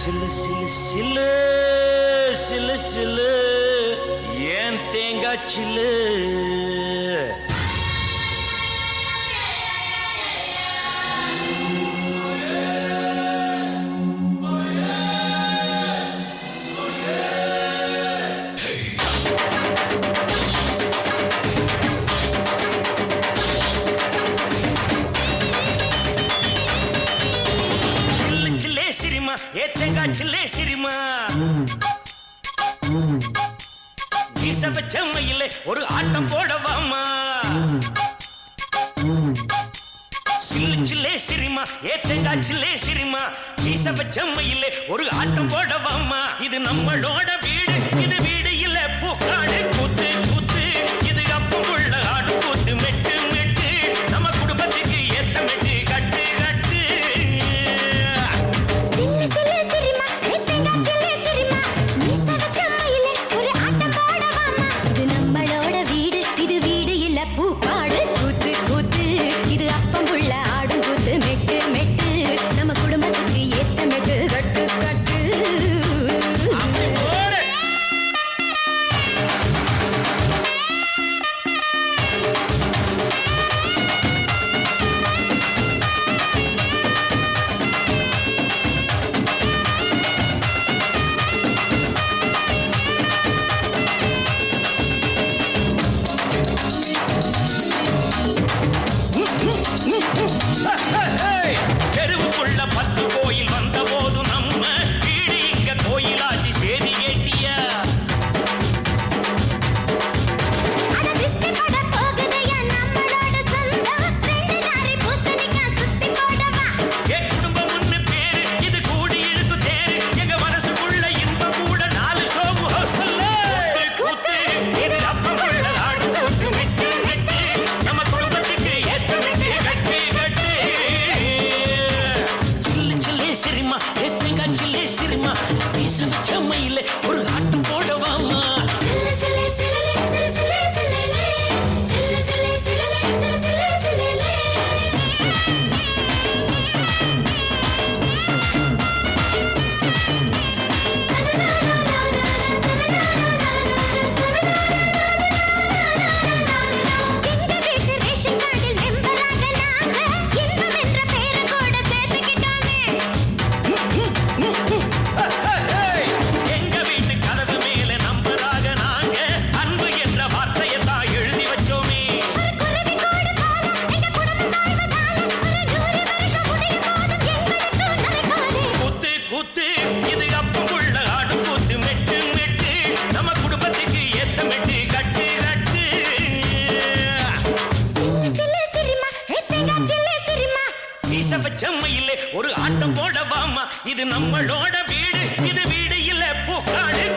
சிலு சிலு சிலு சிலு சிலு ஏன் தேங்காய் சில்லு சில்லு சில்லே சிரிமா ஏ தேங்காய் சில்லே சிரிமா வீசவ செம்மையிலே ஒரு ஆட்டம் போடவாமா சில்லு சில்லே சிரிமா ஏ தேங்காய் சில்லே சிரிமா வீசவ செம்மையிலே ஒரு ஆட்டம் போடவாமா இது நம்மளோட வீடு இது வீடு இல்ல பூக்காடு கூத்து கூத்து இது அப்பம் உள்ள ஆடு கூத்து மெட்டு மெட்டு நம்ம குடும்பத்துக்கு ஏத்த மெட்டு கட்டு கட்டு சில்லு சில்லு சிரிமா எத்தங்க சில்லு சிரிமா மீசவ செம்மையிலே ஒரு ஆட்டம் போடவாமா இது நம்மளோட வீடு இது வீடு இல்ல பூக்காடு கூத்து கூத்து இது அப்பம் புள்ள ஆடும் கூத்து மெட்டு மெட்டு நம்ம குடும்பத்துக்கு ஏத்த மெட்டு கட்டு கட்டு அப்படி போடு. ஹேய்! தெருவுக்குள்ள பத்து கோயில் வந்த போது நம்ம வீடு இங்க கோயிலாச்சு சேதி கேட்டியா அட திஷ்டி பட போகுதையா நம்மளோட சொந்தம் ரெண்டு நாரி பூசணிக்காய் சுத்தி போடவா ஏ குடும்பம் ஒண்ணு பேரு இது கூடி இருக்கு தேரு எங்க மனசுக்குள்ள இன்பம் கூட நாலு ஷோபு ஹவுஸ்ல கூத்து இது அப்பம் உள்ள ஆடு கூத்து மெட்டு மெட்டு நம்ம குடும்பத்துக்கு ஏத்த மெட்டு கட்டி கட்டி சில்லு சில்லே சிரிமா எத்தங்க சில்லே சிரிமா வீச செம்மையில ஒரு ஆட்டம் போடவாமா சில்லு சில்லு சில்லு சில்லு சில்லு சில்லு சில்லு சில்லு சில்லு சில்லு எங்க வீட்டு ரேஷன் கார்டில் மெம்பராக நாங்க இன்பம் என்ற பேரை கூட சேர்த்துக்கிட்டோமே ஹேய்! எங்க வீட்டு கதவு மேல நம்பராக நாங்க அன்பு என்ற வார்த்தையை தான் எழுதி வச்சோமே குருவி கூடு போல எங்க குடும்பம் வாழ்வதால ஒரு நூறு வருஷம் முடியும் போதும் எங்களுக்கும் நரைக்காதே குத்து குத்து இது அப்பம் உள்ள ஆடு கூத்து மெட்டு மெட்டு நம்ம குடும்பத்துக்கு ஏத்த மெட்டு கட்டு கட்டு சில்லு சில்லு சிரிமா எத்தங்க சில்லு சிரிமா வீசப்ப செம்மையிலே ஒரு ஆட்டம் போடவாமா இது நம்மளோட வீடு இது வீடு இல்ல பூக்காடு